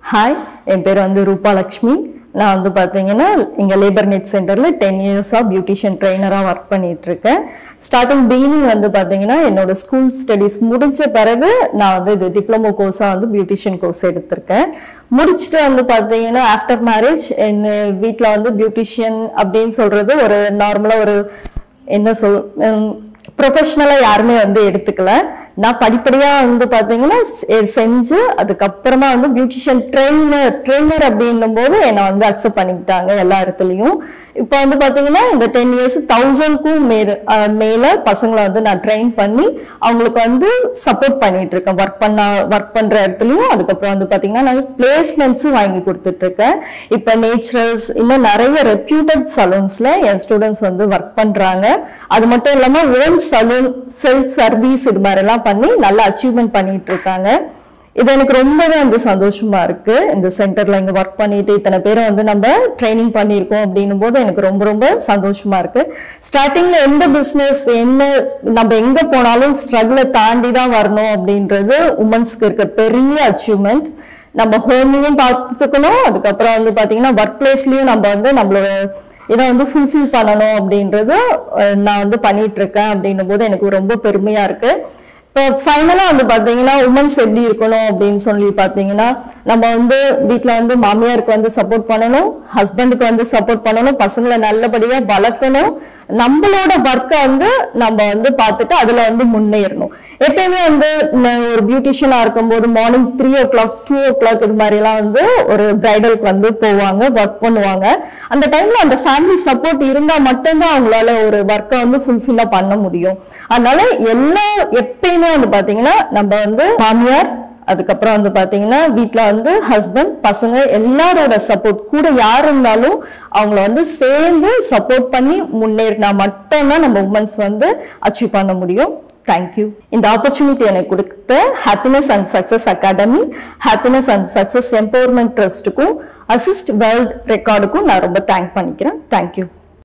hi என் பேர் வந்து ரூபாலக்ஷ்மி நான் வந்து பார்த்தீங்கன்னா இங்கே லேபர் நெட் சென்டரில் டென் இயர்ஸாக பியூட்டிஷியன் ட்ரெயினராக ஒர்க் பண்ணிட்டு இருக்கேன் ஸ்டார்டிங் பிகினிங் வந்து பார்த்தீங்கன்னா என்னோட ஸ்கூல் ஸ்டடீஸ் முடிஞ்ச பிறகு நான் வந்து இது டிப்ளமோ கோர்ஸாக வந்து பியூட்டிஷியன் கோர்ஸ் எடுத்திருக்கேன் முடிச்சுட்டு வந்து பார்த்தீங்கன்னா ஆஃப்டர் மேரேஜ் என் வீட்டில் வந்து பியூட்டிஷியன் அப்படின்னு சொல்கிறது ஒரு நார்மலாக ஒரு என்ன சொல் ப்ரொஃபஷ்னலாக யாருமே வந்து எடுத்துக்கல நான் படிப்படியாக வந்து பார்த்தீங்கன்னா செ- செஞ்சு அதுக்கப்புறமா வந்து பியூட்டிஷியன் ட்ரெயினர் ட்ரெயினர் அப்படின்னும் போது என்னை வந்து அக்செப்ட் பண்ணிக்கிட்டாங்க எல்லா இடத்துலையும் இப்போ வந்து பார்த்தீங்கன்னா இந்த டென் இயர்ஸ் தௌசண்ட்க்கும் மேல அஹ், மேல பசங்களை வந்து நான் ட்ரெயின் பண்ணி அவங்களுக்கு வந்து சப்போர்ட் பண்ணிட்டு இருக்கேன் ஒர்க் பண்ண ஒர்க் பண்ற இடத்துலையும் அதுக்கப்புறம் வந்து பார்த்தீங்கன்னா நான் பிளேஸ்மெண்ட்ஸும் வாங்கி கொடுத்துட்டு இருக்கேன் இப்போ நேச்சுரல்ஸ் இன்னும் நிறைய ரெப்யூட்டட் சலூன்ஸ்ல என் ஸ்டூடெண்ட்ஸ் வந்து ஒர்க் பண்றாங்க அது மட்டும் இல்லாம ஓன் சலூன் செல்ஃப் சர்வீஸ் இது மாதிரி எல்லாம் பண்ணி நல்லா அச்சீவ்மெண்ட் பண்ணிட்டு இருக்காங்க இது எனக்கு ரொம்பவே வந்து சந்தோஷமா இருக்கு இந்த சென்டர்ல இங்க ஒர்க் பண்ணிட்டு இத்தனை பேரை வந்து நம்ம ட்ரைனிங் பண்ணியிருக்கோம் அப்படின்னும் போது எனக்கு ரொம்ப ரொம்ப சந்தோஷமா இருக்கு ஸ்டார்டிங்ல எந்த பிசினஸ் என்ன நம்ம எங்க போனாலும் ஸ்ட்ரகிளை தாண்டி தான் வரணும் அப்படின்றது உமன்ஸ்க்கு இருக்க பெரிய அச்சீவ்மெண்ட் நம்ம ஹோமையும் பார்த்துக்கணும் அதுக்கப்புறம் வந்து பாத்தீங்கன்னா ஒர்க் பிளேஸ்லயும் நம்ம வந்து நம்மளோட இதை வந்து ஃபுல்ஃபில் பண்ணணும் அப்படின்றது அஹ், நான் வந்து பண்ணிட்டு இருக்கேன் அப்படின்னும் போது எனக்கு ரொம்ப பெருமையா இருக்கு இப்போ ஃபைனலாக வந்து பார்த்தீங்கன்னா உமன்ஸ் எப்படி இருக்கணும் அப்படின்னு சொல்லி பார்த்தீங்கன்னா நம்ம வந்து வீட்டில் வந்து மாமியாருக்கு வந்து சப்போர்ட் பண்ணணும் ஹஸ்பண்டுக்கு வந்து சப்போர்ட் பண்ணணும் பசங்களை நல்லபடியாக வளர்க்கணும் நம்மளோட ஒர்க்கை வந்து நம்ம வந்து பார்த்துட்டு அதில் வந்து முன்னேறணும் எப்பயுமே வந்து நான் ஒரு பியூட்டிஷியனாக இருக்கும்போது morning three o'clock two o'clock இது மாதிரிலாம் வந்து ஒரு பிரைடலுக்கு வந்து போவாங்க ஒர்க் பண்ணுவாங்க அந்த டைம்ல அந்த ஃபேமிலி சப்போர்ட் இருந்தால் மட்டும்தான் அவங்களால ஒரு ஒர்க்கை வந்து ஃபுல்ஃபில்லாக பண்ண முடியும் அதனால எல்லா எப்பயுமே வந்து பார்த்தீங்கன்னா நம்ம வந்து மாமியார் அதுக்கப்புறம் வந்து பாத்தீங்கன்னா வீட்ல வந்து ஹஸ்பண்ட் பசங்க எல்லாரோட சப்போர்ட் கூட யார் இருந்தாலும் அவங்கள வந்து சேர்ந்து சப்போர்ட் பண்ணி முன்னேறினா மட்டும்தான் நம்ம உமன்ஸ் வந்து அச்சீவ் பண்ண முடியும் தேங்க்யூ இந்த ஆப்பர்ச்சுனிட்டி எனக்கு கொடுத்த happiness and success academy happiness and success empowerment ட்ரஸ்ட்டுக்கும் அசிஸ்ட் வேர்ல்ட் ரெக்கார்டுக்கும் நான் ரொம்ப தேங்க் பண்ணிக்கிறேன் தேங்க்யூ